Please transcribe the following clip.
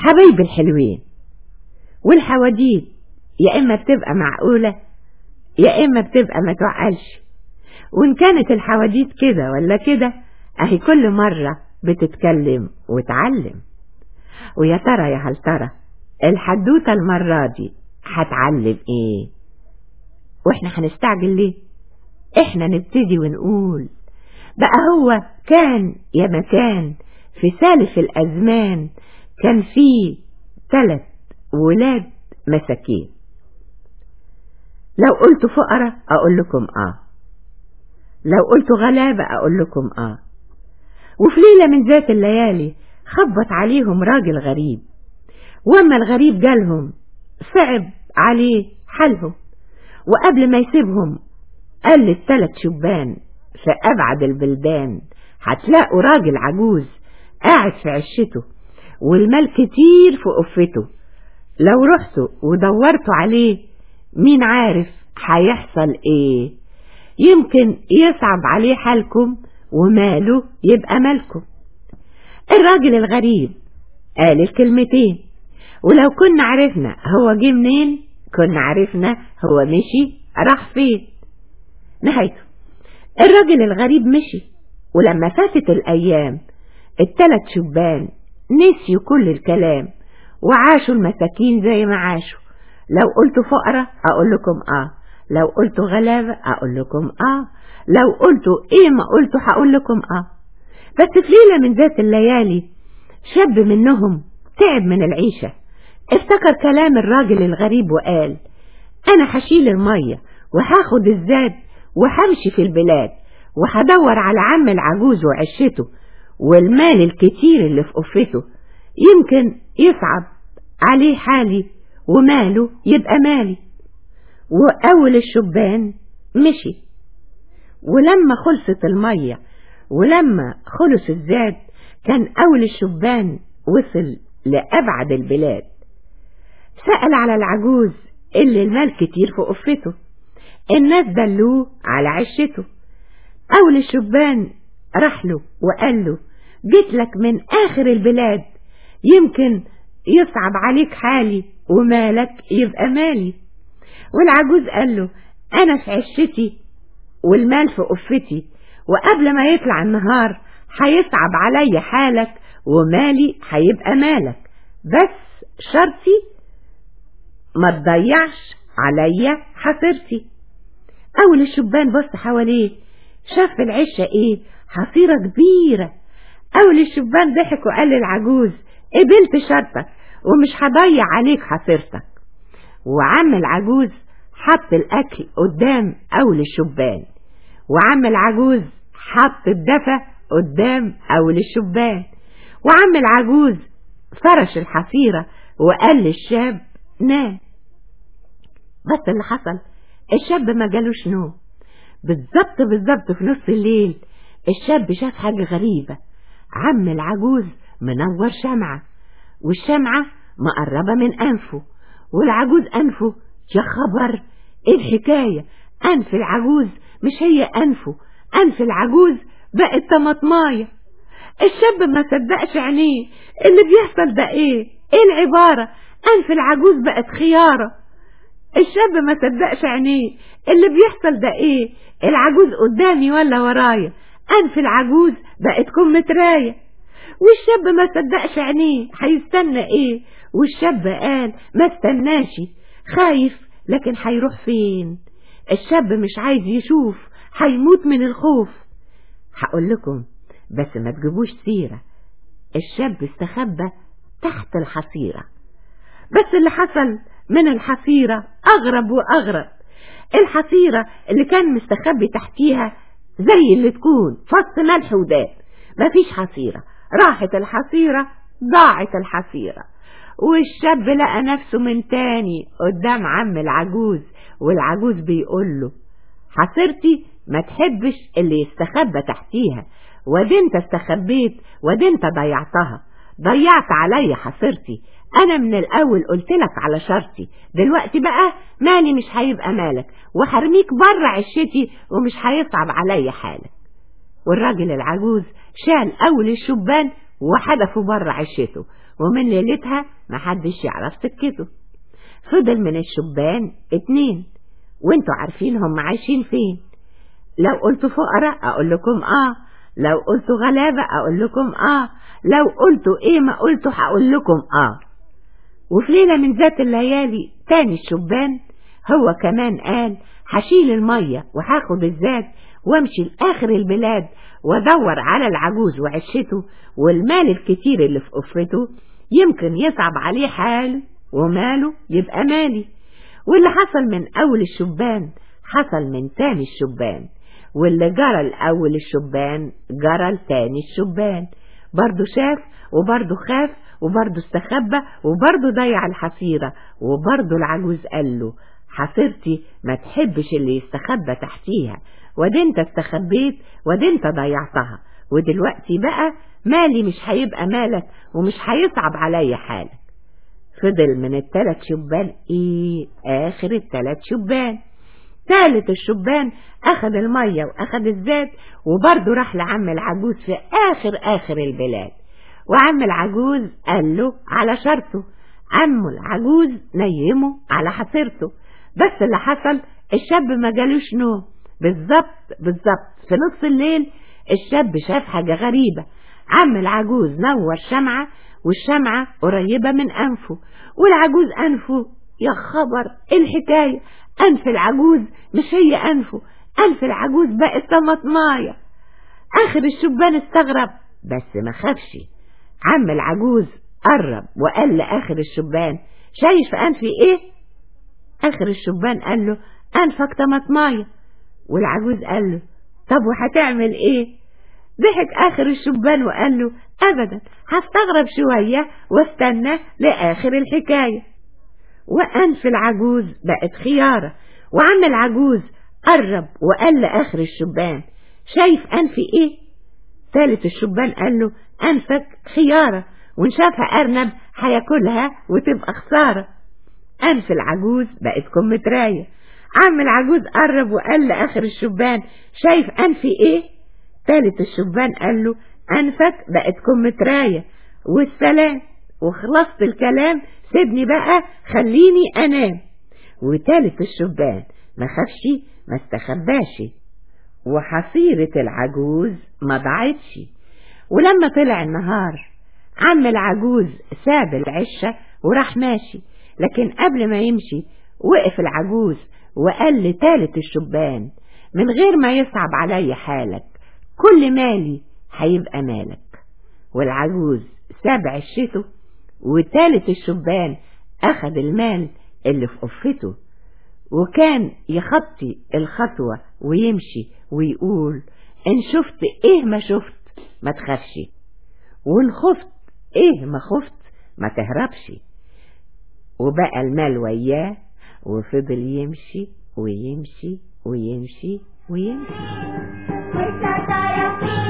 حبايب الحلوين والحواديت يا إما بتبقى معقولة يا إما بتبقى ما تعقلش وإن كانت الحواديت كده ولا كده أهي كل مرة بتتكلم وتعلم ويا ترى يا هل ترى الحدوتة المرة دي هتعلم ايه واحنا هنستعجل ليه احنا نبتدي ونقول بقى هو كان يا مكان في سالف الأزمان كان فيه ثلاث ولاد مساكين لو قلت فقراء أقول لكم آه لو قلت غلابة أقول لكم آه وفي ليلة من ذات الليالي خبط عليهم راجل غريب وأما الغريب جالهم صعب عليه حالهم وقبل ما يسيبهم قال للثلاث شبان في أبعد البلدان هتلاقوا راجل عجوز قاعد في عشته والمال كتير في قفته لو رحتوا ودورتوا عليه مين عارف هيحصل ايه يمكن يصعب عليه حالكم وماله يبقى مالكم الراجل الغريب قال الكلمتين ولو كنا عرفنا هو جه منين كنا عرفنا هو مشي راح فين نهايته الراجل الغريب مشي ولما فاتت الأيام التلات شبان نسيوا كل الكلام وعاشوا المساكين زي ما عاشوا لو قلت فقرة أقول لكم آه لو قلت غلابة أقول لكم آه لو قلتوا إيه ما قلتوا هقول لكم آه بس في ليلة من ذات الليالي شاب منهم تعب من العيشة افتكر كلام الراجل الغريب وقال أنا هشيل المية وهاخد الزاد وهمشي في البلاد وهدور على عم العجوز وعشته والمال الكتير اللي في قفته يمكن يصعب عليه حالي وماله يبقى مالي وأول الشبان مشي ولما خلصت المية ولما خلص الزاد كان أول الشبان وصل لأبعد البلاد سأل على العجوز اللي المال كتير في قفته الناس دلوه على عشته أول الشبان راح له وقال له جيت لك من آخر البلاد يمكن يصعب عليك حالي ومالك يبقى مالي والعجوز قال له أنا في عشتي والمال في قفتي وقبل ما يطلع النهار هيصعب عليا حالك ومالي هيبقى مالك بس شرطي ما تضيعش عليا حصيرتي أول الشبان بص حواليه شاف العشة ايه حصيرة كبيرة أول الشبان ضحك وقال للعجوز قبلت شرطك ومش هضيع عليك حصيرتك وعم العجوز حط الأكل قدام أول الشبان وعم العجوز حط الدفى قدام أول الشبان وعم العجوز فرش الحصيرة وقال للشاب نام بس اللي حصل الشاب ما جالوش نوم بالظبط بالظبط في نص الليل الشاب شاف حاجة غريبة عم العجوز منور شمعة والشمعة مقربة من أنفه والعجوز أنفه يا خبر ايه الحكاية أنف العجوز مش هي أنفه أنف العجوز بقت طماطماية الشاب ما صدقش عينيه اللي بيحصل ده ايه ايه العبارة أنف العجوز بقت خيارة الشاب ما صدقش عينيه اللي بيحصل ده ايه العجوز قدامي ولا ورايا أنف العجوز بقت كمتراية والشاب ما صدقش عينيه هيستنى ايه والشاب قال ما استناشي خايف لكن هيروح فين الشاب مش عايز يشوف هيموت من الخوف هقول لكم بس ما تجيبوش سيرة الشاب استخبى تحت الحصيرة بس اللي حصل من الحصيرة أغرب وأغرب الحصيرة اللي كان مستخبي تحتيها زي اللي تكون فص ملح وداب مفيش حصيرة راحت الحصيرة ضاعت الحصيرة والشاب لقى نفسه من تاني قدام عم العجوز والعجوز بيقول له حصيرتي ما تحبش اللي يستخبى تحتيها ودي انت استخبيت ودي انت ضيعتها ضيعت عليا حصيرتي انا من الاول قلت لك على شرطي دلوقتي بقى مالي مش هيبقى مالك وحرميك بره عشتي ومش هيصعب عليا حالك والراجل العجوز شال اول الشبان وحدفوا بره عشته ومن ليلتها محدش يعرف سكته فضل من الشبان اتنين وانتوا عارفين هم عايشين فين لو قلتوا فقراء اقول لكم اه لو قلتوا غلابة اقول لكم اه لو قلتوا ايه ما قلتوا هقول لكم اه وفي ليلة من ذات الليالي تاني الشبان هو كمان قال هشيل المية وهاخد الزاد وامشي لآخر البلاد وادور على العجوز وعشته والمال الكتير اللي في قفته يمكن يصعب عليه حاله وماله يبقى مالي واللي حصل من أول الشبان حصل من تاني الشبان واللي جرى الأول الشبان جرى لتاني الشبان برضه شاف وبرضه خاف وبرضه استخبى وبرضه ضيع الحصيرة وبرضه العجوز قال له حصيرتي ما تحبش اللي يستخبى تحتيها ودي انت استخبيت ودي انت ضيعتها ودلوقتي بقى مالي مش هيبقى مالك ومش هيصعب عليا حالك فضل من التلات شبان ايه اخر التلات شبان تالت الشبان اخد المية واخد الزاد وبرضه راح لعم العجوز في اخر اخر البلاد وعم العجوز قال له على شرطه عمه العجوز نيمه على حصيرته بس اللي حصل الشاب ما جالوش نوم بالظبط بالظبط في نص الليل الشاب شاف حاجة غريبة عم العجوز نور شمعة والشمعة قريبة من أنفه والعجوز أنفه يا خبر إيه الحكاية أنف العجوز مش هي أنفه أنف العجوز بقت طماطماية آخر الشبان استغرب بس ما خافش عم العجوز قرب وقال لآخر الشبان شايف أنفي إيه آخر الشبان قال له أنفك طماطماية والعجوز قال له طب وهتعمل إيه ضحك آخر الشبان وقال له أبدا هستغرب شوية واستنى لآخر الحكاية وأنف العجوز بقت خيارة وعم العجوز قرب وقال لآخر الشبان شايف أنفي إيه ثالث الشبان قال له أنفك خيارة وإن شافها أرنب هياكلها وتبقى خسارة أنف العجوز بقت كمتراية عم العجوز قرب وقال لآخر الشبان شايف أنفي إيه ثالث الشبان قال له أنفك بقت كمتراية والسلام وخلصت الكلام سيبني بقى خليني أنام وتالت الشبان ما خافش ما استخباش وحصيرة العجوز ما ضاعتش ولما طلع النهار عم العجوز ساب العشة وراح ماشي لكن قبل ما يمشي وقف العجوز وقال لتالت الشبان من غير ما يصعب علي حالك كل مالي هيبقى مالك والعجوز ساب عشته وتالت الشبان أخد المال اللي في قفته وكان يخطي الخطوة ويمشي ويقول إن شفت إيه ما شفت ما تخافش وإن خفت إيه ما خفت ما تهربش وبقى المال وياه وفضل يمشي ويمشي ويمشي ويمشي وانت تعرف